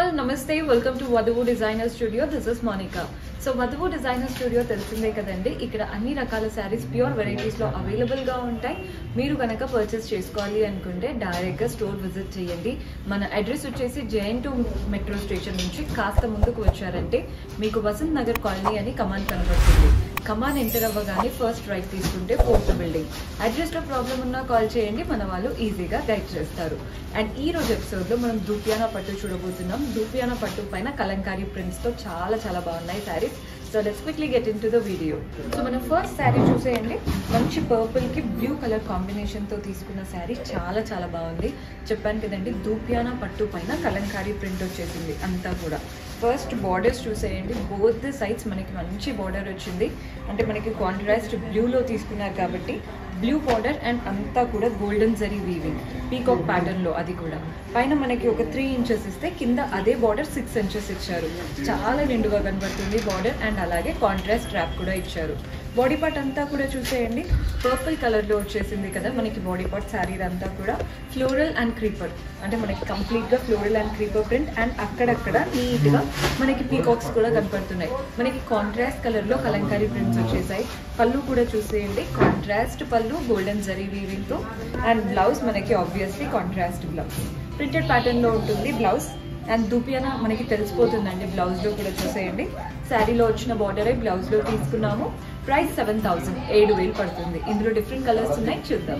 all నమస్తే welcome to Vadhuvu designer studio this is Monika so Vadhuvu designer studio తెలిసిందే కదండి ఇక్కడ అన్ని రకాల శారీస్ ప్యూర్ వెరైటీస్ లో అవైలబుల్ గా ఉంటాయి మీరు కనుక పర్చేస్ చేసుకోవాలి అనుకుంటే డైరెక్ట్ గా స్టోర్ విజిట్ చేయండి మన అడ్రస్ వచ్చేసి జైన్ టు మెట్రో స్టేషన్ నుంచి కాస్త ముందుకు వచ్చారంటే మీకు వసంత్ నగర్ కాలనీ అని కమాన్ కనబడుతుంది కమాన్ ఎంటర్ అవ్వగానే ఫస్ట్ రైట్ తీసుకుంటే ఫోర్త్ బిల్డింగ్ అడ్రస్ లో ప్రాబ్లం ఉన్నా కాల్ చేయండి మన వాళ్ళు ఈజీగా గైడ్ చేస్తారు అండ్ ఈ రోజు ఎపిసోడ్ లో మనం దూపియానా పట్టు చూడబోతున్నాం దూపియానా పట్టు పైన కలంకారీ ప్రింట్స్ తో చాలా చాలా బాగున్నాయి saris so let's quickly get in to the video so మనం ఫస్ట్ శారీ చూసేయండి మంచి పర్పుల్ కి బ్లూ కలర్ కాంబినేషన్ తో తీసుకున్న శారీ చాలా చాలా బాగుంది చెప్పాను కదండి దూపియానా పట్టు పైన కలంకారీ ప్రింట్ వచ్చేసింది అంతా కూడా ఫస్ట్ బార్డర్స్ చూసేయండి బోత్ ది సైడ్స్ మనకి మంచి బార్డర్ వచ్చింది అంటే మనకి కాంట్రాస్ట్ బ్లూలో తీసుకున్నారు కాబట్టి బ్లూ బార్డర్ అండ్ అంతా కూడా golden zari weaving peacock pattern లో అది కూడా పైన మనకి ఒక త్రీ ఇంచెస్ ఇస్తే కింద అదే బార్డర్ సిక్స్ ఇంచెస్ ఇచ్చారు చాలా నిండుగా కనబడుతుంది బార్డర్ అండ్ అలాగే కాంట్రాస్ట్ ట్రాప్ కూడా ఇచ్చారు బాడీ పార్ట్ అంతా కూడా చూసేయండి పర్పుల్ కలర్ లో వచ్చేసింది కదా మనకి బాడీ పార్ట్ శారీ అంతా కూడా ఫ్లోరల్ అండ్ క్రీపర్ అంటే మనకి కంప్లీట్ గా floral and creeper print and అక్కడక్కడ నీట్ గా మనకి పీకాక్స్ కూడా కనపడుతున్నాయి మనకి కాంట్రాస్ట్ కలర్ లో కలంకారీ ప్రింట్స్ వచ్చేసాయి పళ్ళు కూడా చూసేయండి contrast pallu golden zari weaving తో అండ్ బ్లౌజ్ మనకి obviously contrast blouse printed pattern లో ఉంటుంది బ్లౌజ్ అండ్ దూపియాన మనకి తెలిసిపోతుందండి బ్లౌజ్ లో కూడా చూసేయండి శారీలో వచ్చిన బార్డరే బ్లౌజ్ లో తీసుకున్నాము ప్రైస్ సెవెన్ థౌసండ్ ఏడు వేలు పడుతుంది ఇందులో డిఫరెంట్ కలర్స్ ఉన్నాయి చూద్దాం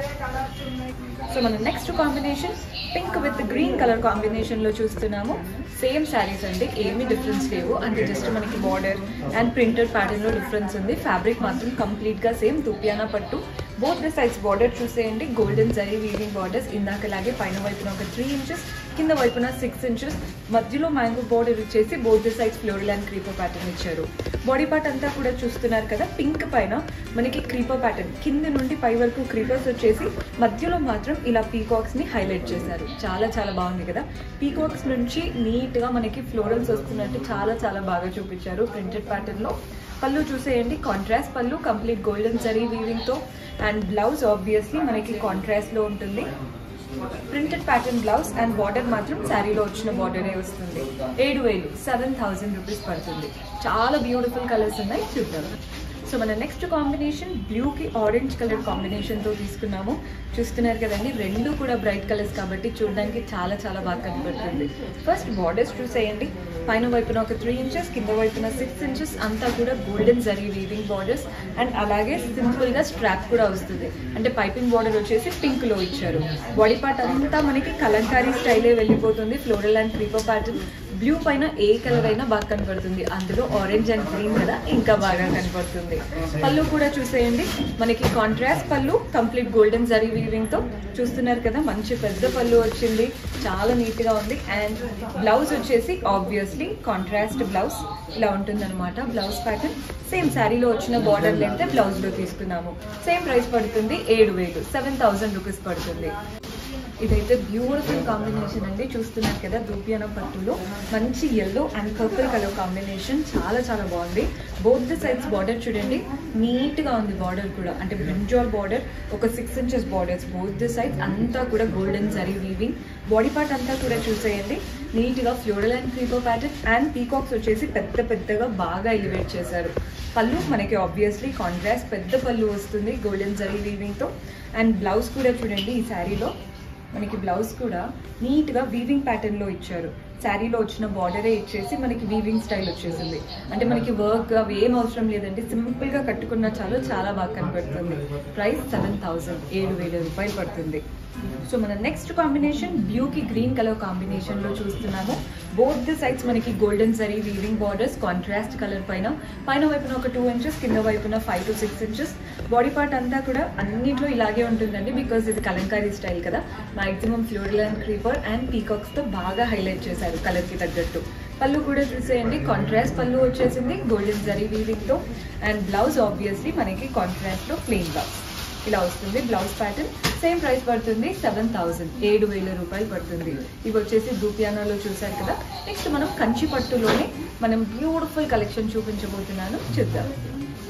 సో మన next combination pink with green colour combination లో చూస్తున్నాము సేమ్ శారీస్ అండి ఏమీ డిఫరెన్స్ లేవు అంటే జస్ట్ మనకి బార్డర్ అండ్ ప్రింటెడ్ ప్యాటర్న్ లో డిఫరెన్స్ ఉంది ఫ్యాబ్రిక్ మాత్రం కంప్లీట్ గా సేమ్ తుపియానా పట్టు బోత్ ద సైడ్స్ బార్డర్ చూసేయండి గోల్డెన్ జరీ వీవింగ్ బార్డర్స్ ఇందాకలాగే పైన వైపున ఒక త్రీ ఇంచెస్ కింద వైపున సిక్స్ ఇంచెస్ మధ్యలో మ్యాంగో బార్డర్ ఇచ్చేసి both the sides floral and creeper pattern ఇచ్చారు బాడీ పార్ట్ అంతా కూడా చూస్తున్నారు కదా పింక్ పైన మనకి క్రీపర్ ప్యాటర్న్ కింద నుండి పై వరకు క్రీపర్స్ వచ్చేసి మధ్యలో మాత్రం ఇలా పీకాక్స్ ని హైలైట్ చేశారు చాలా చాలా బాగుంది కదా పీకాక్స్ నుంచి నీట్ గా మనకి ఫ్లోరల్స్ వస్తున్నట్టు చాలా చాలా బాగా చూపించారు ప్రింటెడ్ ప్యాటర్న్ లో పళ్ళు చూసేయండి contrast pallu complete golden zari weaving తో అండ్ బ్లౌజ్ ఆబ్వియస్లీ మనకి కాంట్రాస్ట్ లో ఉంటుంది printed pattern blouse and border మాత్రం శారీలో వచ్చిన బార్డరే వస్తుంది ఏడు వేలు సెవెన్ థౌసండ్ రూపీస్ పడుతుంది చాలా బ్యూటిఫుల్ కలర్స్ ఉన్నాయి చూద్దాం సో మన నెక్స్ట్ కాంబినేషన్ బ్లూకి ఆరెంజ్ కలర్ కాంబినేషన్తో తీసుకున్నాము చూస్తున్నారు కదండి రెండు కూడా బ్రైట్ కలర్స్ కాబట్టి చూడడానికి చాలా చాలా బాగా కనబడుతుంది ఫస్ట్ బార్డర్స్ చూసేయండి పైన వైపున ఒక త్రీ ఇంచెస్ కింద వైపున సిక్స్ ఇంచెస్ అంతా కూడా golden zari weaving borders and అలాగే సింపుల్గా స్ట్రాప్ కూడా వస్తుంది అంటే పైపింగ్ బార్డర్ వచ్చేసి పింక్లో ఇచ్చారు బాడీ పార్ట్ అంతా మనకి కలంకారీ స్టైలే వెళ్ళిపోతుంది floral and creeper pattern blue పైన ఏ కలర్ అయినా బాగా కనపడుతుంది అందులో ఆరెంజ్ అండ్ గ్రీన్ కదా ఇంకా బాగా కనపడుతుంది పళ్ళు కూడా చూసేయండి మనకి contrast pallu complete golden zari weaving తో చూస్తున్నారు కదా మంచి పెద్ద పళ్ళు వచ్చింది చాలా నీట్ గా ఉంది అండ్ బ్లౌజ్ వచ్చేసి ఆబ్వియస్లీ కాంట్రాస్ట్ బ్లౌజ్ ఇలా ఉంటుంది అనమాట బ్లౌజ్ ప్యాటర్న్ సేమ్ శారీలో వచ్చిన బార్డర్ లెంత్ బ్లౌజ్ లో తీసుకున్నాము సేమ్ ప్రైస్ పడుతుంది ఏడు వేలు సెవెన్ థౌసండ్ రూపీస్ పడుతుంది ఇదైతే బ్యూటిఫుల్ కాంబినేషన్ అండి చూస్తున్నారు కదా దూపియాన పట్టులో మంచి yellow and purple colour combination చాలా చాలా బాగుంది బోత్ ది సైడ్స్ బార్డర్ చూడండి నీట్ గా ఉంది బార్డర్ కూడా అంటే బ్రింజాల్ బార్డర్ ఒక six inches borders both the sides అంతా కూడా golden zari weaving body part అంతా కూడా చూసేయండి నీట్ గా floral and creeper pattern and peacocks వచ్చేసి పెద్ద పెద్దగా బాగా ఎలివేట్ చేశారు పళ్ళు మనకి ఆబ్వియస్లీ కాంట్రాస్ట్ పెద్ద పళ్ళు వస్తుంది గోల్డెన్ జరీ వీవింగ్ తో అండ్ బ్లౌజ్ కూడా చూడండి ఈ శారీలో మనకి బ్లౌజ్ కూడా నీట్గా వీవింగ్ ప్యాటర్న్లో ఇచ్చారు శారీలో వచ్చిన బార్డరే ఇచ్చేసి మనకి వీవింగ్ స్టైల్ వచ్చేసింది అంటే మనకి వర్క్ అవి ఏం అవసరం లేదండి సింపుల్గా కట్టుకున్న చాలు చాలా బాగా కనబడుతుంది ప్రైస్ సెవెన్ థౌసండ్ ఏడు వేల రూపాయలు పడుతుంది సో మన నెక్స్ట్ కాంబినేషన్ బ్లూకి గ్రీన్ కలర్ కాంబినేషన్ లో చూస్తున్నాము బోత్ ది సైడ్స్ మనకి golden zari weaving borders contrast colour పైన పైన వైపున ఒక టూ ఇంచెస్ కింద వైపున five to six inches body part అంతా కూడా అన్నిట్లో ఇలాగే ఉంటుందండి బికాస్ ఇది కలంకారీ స్టైల్ కదా maximum floral and creeper and peacocks తో బాగా హైలైట్ చేశారు కలర్ కి తగ్గట్టు పళ్ళు కూడా చూసేయండి కాంట్రాస్ట్ పళ్ళు వచ్చేసింది గోల్డెన్ జరీ వీవింగ్ తో అండ్ బ్లౌజ్ ఆబ్వియస్లీ మనకి కాంట్రాస్ట్ లో ప్లెయిన్ బ్లౌజ్ ఇలా వస్తుంది బ్లౌజ్ ప్యాటర్న్ సేమ్ ప్రైస్ పడుతుంది సెవెన్ థౌసండ్ ఏడు వేల రూపాయలు పడుతుంది ఇవి వచ్చేసి దూపియానాలో చూసారు కదా నెక్స్ట్ మనం కంచి పట్టులోనే మనం బ్యూటిఫుల్ కలెక్షన్ చూపించబోతున్నాను చూద్దాం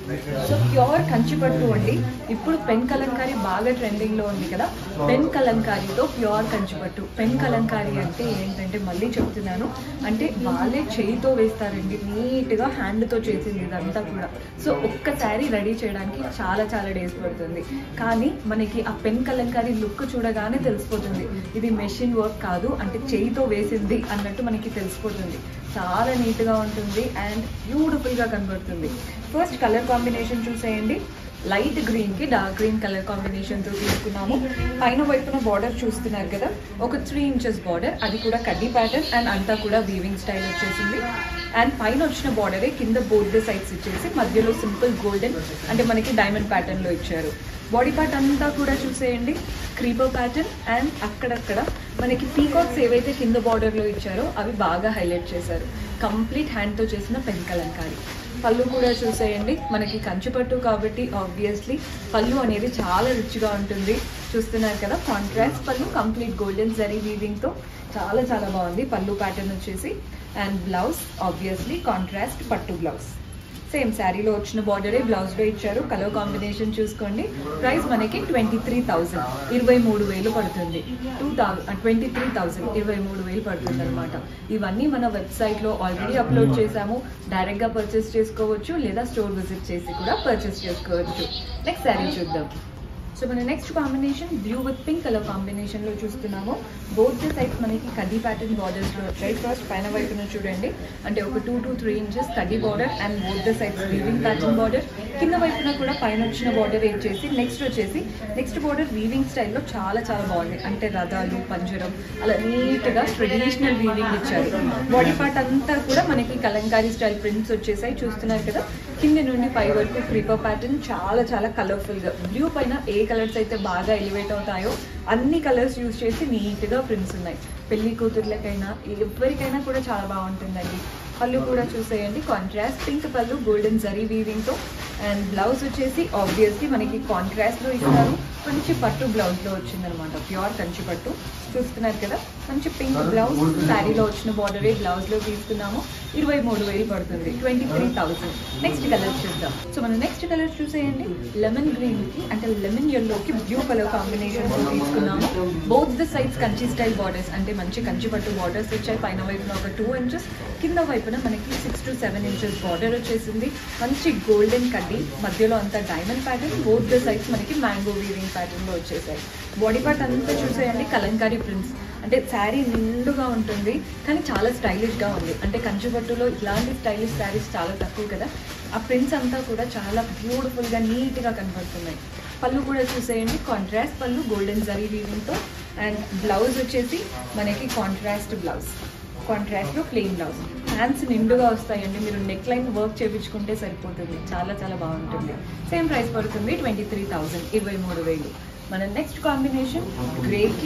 సో ప్యూర్ కంచిపట్టు అండి ఇప్పుడు పెన్ కలంకారీ బాగా ట్రెండింగ్ లో ఉంది కదా పెన్ కలంకారీతో ప్యూర్ కంచిపట్టు పెన్ కలంకారీ అంటే ఏంటంటే మళ్ళీ చెప్తున్నాను అంటే వాళ్ళే చేయితో వేస్తారండి నీట్ గా హ్యాండ్ తో చేసింది ఇదంతా కూడా సో ఒక్క శారీ రెడీ చేయడానికి చాలా చాలా డేస్ పడుతుంది కానీ మనకి ఆ పెన్ కలంకారీ లుక్ చూడగానే తెలిసిపోతుంది ఇది మెషిన్ వర్క్ కాదు అంటే చేయితో వేసింది అన్నట్టు మనకి తెలిసిపోతుంది చాలా నీట్గా ఉంటుంది అండ్ బ్యూటిఫుల్గా కనబడుతుంది ఫస్ట్ కలర్ కాంబినేషన్ చూసేయండి లైట్ గ్రీన్ కి డార్క్ గ్రీన్ కలర్ కాంబినేషన్ తో తీసుకున్నాము పైన వైపున బార్డర్ చూస్తున్నారు కదా ఒక త్రీ ఇంచెస్ బార్డర్ అది కూడా కడ్డీ ప్యాటర్న్ అండ్ అంతా కూడా వీవింగ్ స్టైల్ వచ్చేసింది అండ్ పైన వచ్చిన బార్డరే కింద బోర్డ్ సైడ్స్ ఇచ్చేసి మధ్యలో సింపుల్ గోల్డెన్ అంటే మనకి డైమండ్ ప్యాటర్న్ లో ఇచ్చారు బాడీ పార్ట్ అంతా కూడా చూసేయండి క్రీపర్ ప్యాటర్న్ అండ్ అక్కడక్కడ మనకి పీకాక్స్ ఏవైతే కింద బార్డర్లో ఇచ్చారో అవి బాగా హైలైట్ చేశారు కంప్లీట్ హ్యాండ్తో చేసిన పెన్ కలంకారీ పళ్ళు కూడా చూసేయండి మనకి కంచిపట్టు కాబట్టి ఆబ్వియస్లీ పళ్ళు అనేది చాలా రిచ్గా ఉంటుంది చూస్తున్నారు కదా contrast pallu complete golden zari వీవింగ్తో చాలా చాలా బాగుంది పళ్ళు ప్యాటర్న్ వచ్చేసి అండ్ బ్లౌజ్ ఆబ్వియస్లీ కాంట్రాస్ట్ పట్టు బ్లౌజ్ సేమ్ శారీలో వచ్చిన బార్డరే బ్లౌజ్లో ఇచ్చారు కలర్ కాంబినేషన్ చూసుకోండి ప్రైస్ మనకి ట్వంటీ త్రీ థౌజండ్ ఇరవై మూడు వేలు పడుతుంది two thousand twenty three thousand ఇరవై మూడు వేలు పడుతుంది అనమాట ఇవన్నీ మన వెబ్సైట్లో ఆల్రెడీ అప్లోడ్ చేశాము డైరెక్ట్గా పర్చేస్ చేసుకోవచ్చు లేదా స్టోర్ విజిట్ చేసి కూడా పర్చేస్ చేసుకోవచ్చు నెక్స్ట్ శారీ చూద్దాం సో మన next combination blue with pink colour combination లో చూస్తున్నాము బోత్ ది సైడ్స్ మనకి కడ్డీ ప్యాటర్న్ బార్డర్స్ లో వచ్చాయి ఫస్ట్ పైన వైపున చూడండి అంటే ఒక టూ టు త్రీ ఇంచెస్ కడ్డీ border and both the sides weaving pattern border కింద వైపున కూడా పైన వచ్చిన బార్డర్ చేసి నెక్స్ట్ వచ్చేసి నెక్స్ట్ బార్డర్ వీవింగ్ స్టైల్లో చాలా చాలా బాగుంది అంటే రథాలు పంజరం అలా నీట్ గా ట్రెడిషనల్ వీవింగ్ ఇచ్చారు బాడీ పార్ట్ అంతా కూడా మనకి కలంకారీ స్టైల్ ప్రింట్స్ వచ్చేసాయి చూస్తున్నారు కదా కింద నుండి పై వరకు క్రీపర్ ప్యాటర్న్ చాలా చాలా కలర్ఫుల్ గా బ్లూ పైన ఏ కలర్స్ అయితే బాగా ఎలివేట్ అవుతాయో అన్ని కలర్స్ యూజ్ చేసి నీట్ గా ప్రింట్స్ ఉన్నాయి పెళ్లి కూతుర్లకైనా ఎవరికైనా కూడా చాలా బాగుంటుందండి పళ్ళు కూడా చూసేయండి contrast pink pallu golden zari weaving తో అండ్ బ్లౌజ్ వచ్చేసి ఆబ్వియస్లీ మనకి కాంట్రాస్ట్ లో ఇస్తారు మంచి పట్టు బ్లౌజ్ లో వచ్చిందనమాట ప్యూర్ కంచి పట్టు చూస్తున్నారు కదా మంచి పింక్ బ్లౌజ్ శారీలో వచ్చిన బార్డరే బ్లౌజ్ లో తీసుకున్నాము ఇరవై మూడు వేలు పడుతుంది twenty three thousand next colour చూద్దాం సో మనం నెక్స్ట్ కలర్ చూసేయండి లెమన్ గ్రీన్ కి అంటే లెమన్ ఎల్లో కి బ్లూ కలర్ కాంబినేషన్ తీసుకున్నాము both the sides Kanchi style borders అంటే మంచి కంచి పట్టు బార్డర్స్ వచ్చాయి పైన వైపున ఒక టూ ఇంచెస్ కింద వైపున మనకి six to seven inches border వచ్చేసింది మంచి గోల్డెన్ కడ్డీ మధ్యలో అంతా diamond pattern both the sides మనకి మ్యాంగో వీవింగ్ ప్యాటర్న్ లో వచ్చేసాయి బాడీ పార్ట్ అంతా చూసేయండి కలంకారీ ప్రింట్స్ అంటే శారీ నిండుగా ఉంటుంది కానీ చాలా స్టైలిష్గా ఉంది అంటే కంచుపట్టులో ఇలాంటి స్టైలిష్ శారీస్ చాలా తక్కువ కదా ఆ ప్రింట్స్ అంతా కూడా చాలా బ్యూటిఫుల్గా నీట్గా కనబడుతున్నాయి పళ్ళు కూడా చూసేయండి కాంట్రాస్ట్ పళ్ళు గోల్డెన్ జరీ వీవింగ్తో అండ్ బ్లౌజ్ వచ్చేసి మనకి కాంట్రాస్ట్ బ్లౌజ్ కాంట్రాస్ట్లో ప్లెయిన్ బ్లౌజ్ హ్యాండ్స్ నిండుగా వస్తాయండి మీరు నెక్ లైన్ వర్క్ చేయించుకుంటే సరిపోతుంది చాలా చాలా బాగుంటుంది సేమ్ ప్రైస్ పడుతుంది ట్వంటీ త్రీ థౌజండ్ ఇరవై మూడు వేలు మన నెక్స్ట్ కాంబినేషన్ గ్రేకి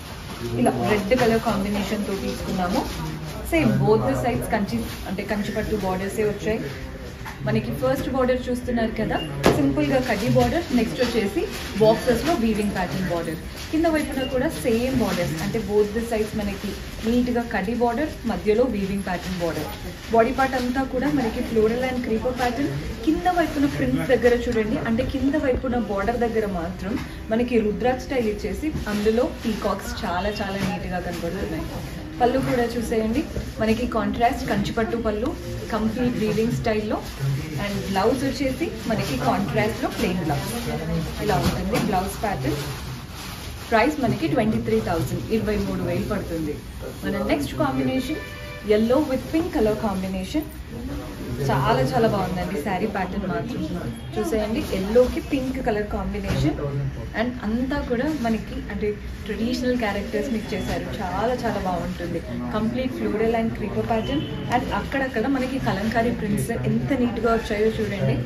ఇలా రెడ్ కలర్ కాంబినేషన్ తో తీసుకున్నాము same both the sides Kanchi అంటే కంచిపట్టు బార్డర్సే వచ్చాయి మనకి ఫస్ట్ బార్డర్ చూస్తున్నారు కదా సింపుల్ గా కడ్డీ బార్డర్ నెక్స్ట్ వచ్చేసి బాక్సెస్ లో వీవింగ్ ప్యాటర్న్ బార్డర్ కింద వైపున కూడా సేమ్ బార్డర్స్ అంటే బోత్ ద సైడ్స్ మనకి నీట్ గా కడ్డీ బార్డర్ మధ్యలో weaving pattern border body part అంతా కూడా మనకి ఫ్లోరల్ అండ్ క్రీపర్ ప్యాటర్న్ కింద వైపున ప్రింట్స్ దగ్గర చూడండి అంటే కింద వైపున బార్డర్ దగ్గర మాత్రం మనకి రుద్రాక్ స్టైల్ ఇచ్చేసి అందులో పీకాక్స్ చాలా చాలా నీట్ గా కనబడుతున్నాయి పళ్ళు కూడా చూసేయండి మనకి కాంట్రాస్ట్ కంచిపట్టు పళ్ళు కంప్లీట్ వీవింగ్ స్టైల్లో అండ్ బ్లౌజ్ వచ్చేసి మనకి కాంట్రాస్ట్లో ప్లెయిన్ బ్లౌజ్ ఇలా ఉంటుంది బ్లౌజ్ ప్యాటర్న్ ప్రైస్ మనకి ట్వంటీ త్రీ థౌజండ్ ఇరవై మూడు వేలు పడుతుంది మన next combination yellow with pink colour combination చాలా చాలా బాగుందండి శారీ ప్యాటర్న్ మాత్రం చూసేయండి ఎల్లోకి పింక్ కలర్ కాంబినేషన్ అండ్ అంతా కూడా మనకి అంటే ట్రెడిషనల్ క్యారెక్టర్స్ మీకు చేశారు చాలా చాలా బాగుంటుంది complete floral and creeper pattern and అక్కడక్కడ మనకి కలంకారీ ప్రింట్స్ ఎంత నీట్గా వచ్చాయో చూడండి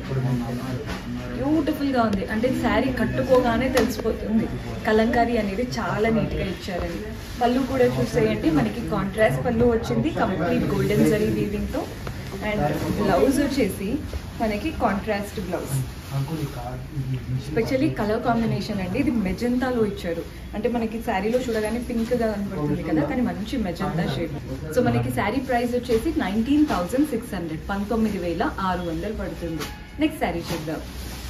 బ్యూటిఫుల్గా ఉంది అంటే శారీ కట్టుకోగానే తెలిసిపోతుంది కలంకారీ అనేది చాలా నీట్గా ఇచ్చారండి పళ్ళు కూడా చూసేయండి మనకి కాంట్రాస్ట్ పళ్ళు వచ్చింది కంప్లీట్ గోల్డెన్ జరీ వీవింగ్తో అండ్ బ్లౌజ్ వచ్చేసి మనకి contrast blouse specially colour combination అండి ఇది మెజంతాలో ఇచ్చారు అంటే మనకి శారీలో చూడగానే పింక్ గా కనబడుతుంది కదా కానీ మంచి మెజంతా షేడ్ సో మనకి శారీ ప్రైస్ వచ్చేసి నైన్టీన్ థౌసండ్ సిక్స్ హండ్రెడ్ పంతొమ్మిది వేల ఆరు వందలు పడుతుంది నెక్స్ట్ శారీ చూద్దాం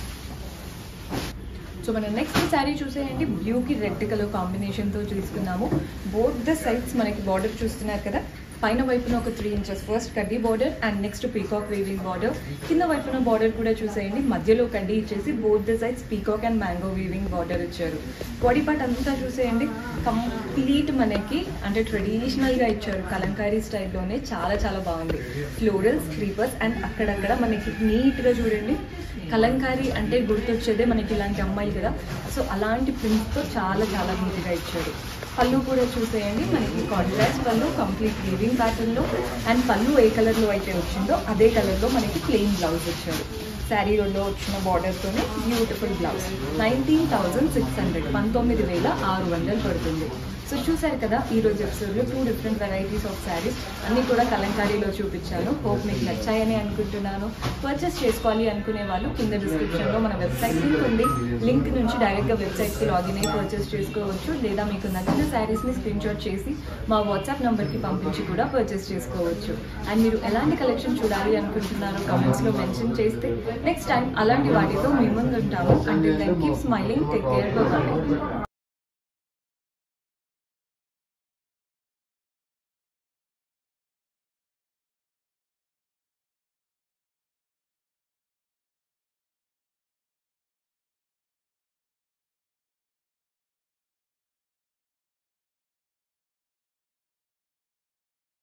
సో మనం నెక్స్ట్ శారీ చూసేయండి బ్లూకి రెడ్ కలర్ కాంబినేషన్తో తీసుకున్నాము బోత్ ద సైడ్స్ మనకి బార్డర్ చూస్తున్నారు కదా పైన వైపున ఒక త్రీ ఇంచెస్ ఫస్ట్ కడ్డీ border and next peacock weaving border కింద వైపున బార్డర్ కూడా చూసేయండి మధ్యలో కడ్డీ ఇచ్చేసి both the sides peacock and mango weaving border ఇచ్చారు బాడీ పార్ట్ అంతా చూసేయండి కంప్లీట్ మనకి అంటే ట్రెడిషనల్గా ఇచ్చారు కలంకారీ స్టైల్లోనే చాలా చాలా బాగుంది ఫ్లోరల్స్ క్రీపర్స్ అండ్ అక్కడక్కడ మనకి నీట్గా చూడండి కలంకారీ అంటే గుర్తొచ్చేదే మనకి ఇలాంటి అమ్మాయిలు కదా సో అలాంటి ప్రింట్స్తో చాలా చాలా నీట్గా ఇచ్చారు పళ్ళు కూడా చూసేయండి మనకి కాంట్రాస్ట్ పళ్ళు కంప్లీట్ వీవింగ్ ప్యాటర్న్లో అండ్ పళ్ళు ఏ కలర్లో అయితే వచ్చిందో అదే కలర్లో మనకి ప్లెయిన్ బ్లౌజ్ ఇచ్చారు శారీలో వచ్చిన బార్డర్తోనే beautiful blouse nineteen thousand six hundred పంతొమ్మిది వేల ఆరు వందలు పడుతుంది సో చూసారు కదా ఈ రోజు ఎపిసోడ్లో two different varieties of saris అన్నీ కూడా కలంకారీలో చూపించాను హోప్ మీకు నచ్చాయని అనుకుంటున్నాను పర్చేస్ చేసుకోవాలి అనుకునే వాళ్ళు కింద డిస్క్రిప్షన్లో మన వెబ్సైట్ లింక్ ఉంది లింక్ నుంచి డైరెక్ట్గా వెబ్సైట్కి లాగిన్ అయ్యి పర్చేస్ చేసుకోవచ్చు లేదా మీకు నచ్చిన శారీస్ని స్క్రీన్ షాట్ చేసి మా వాట్సాప్ నెంబర్కి పంపించి కూడా పర్చేస్ చేసుకోవచ్చు అండ్ మీరు ఎలాంటి కలెక్షన్ చూడాలి అనుకుంటున్నారో కామెంట్స్లో మెన్షన్ చేస్తే నెక్స్ట్ టైం అలాంటి వాటితో మీ ముందు ఉంటాము and then keep smiling take care bye